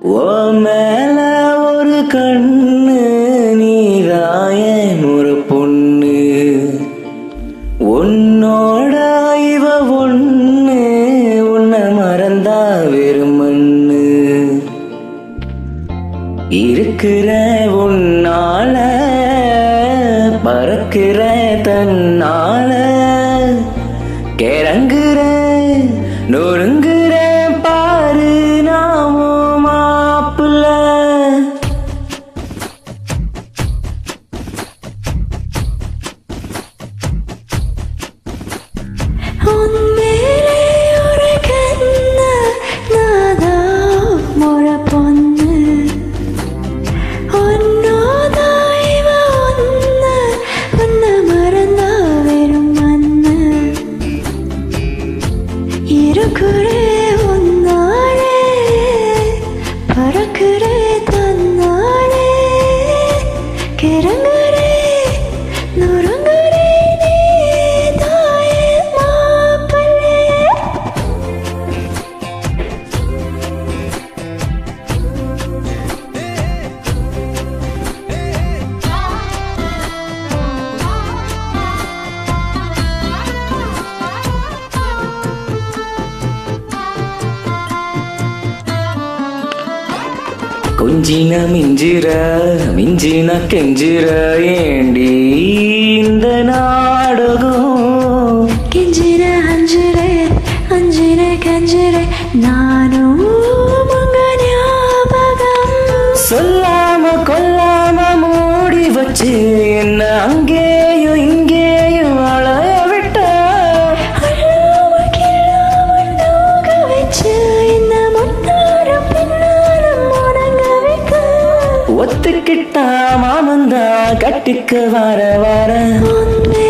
ஓ மேல ஒரு கண்ணு நீராயன் ஒரு பொண்ணு உன்னோட இவ ஒண்ணு உன்னை மறந்தா வெறும் மண்ணு இருக்கிற உன்னால பறக்கிற தன்னால கிறங்குற நொறுங்குற பாரு நாமோ மாப்பிள்ள உன்மேலே ஒரு கண்ணு நாதா முறை பொண்ணு உன்னோட இவ ஒண்ணு உன்னை மறந்தா வெறும் மண்ணு இருக்கிறே உன்னாலே பறக்கிறே தன்னாலே கிறங்குறே நுறுங்குறே நீ தாயே மாப்பிள்ளை கொஞ்சின மிஞ்சிற மிஞ்சின கெஞ்சிற ஏண்டி இந்த நாடகம் கெஞ்சிர அஞ்சிரே அஞ்சிரே கெஞ்சிரே நானும் உங்க ஞாபகம் சொல்லாம கொல்லாம மூடி வச்சு என்ன அங்கேயும் இங்கேயும் அலைய விட்ட அல்லாமல் கில்லாமல் நோக வச்சு என்ன முன்னாலும் பின்னாலும் முடங்க வைக்க ஒத்துக்கிட்டா மாமந்தா கட்டிக்க வர வர உன்னை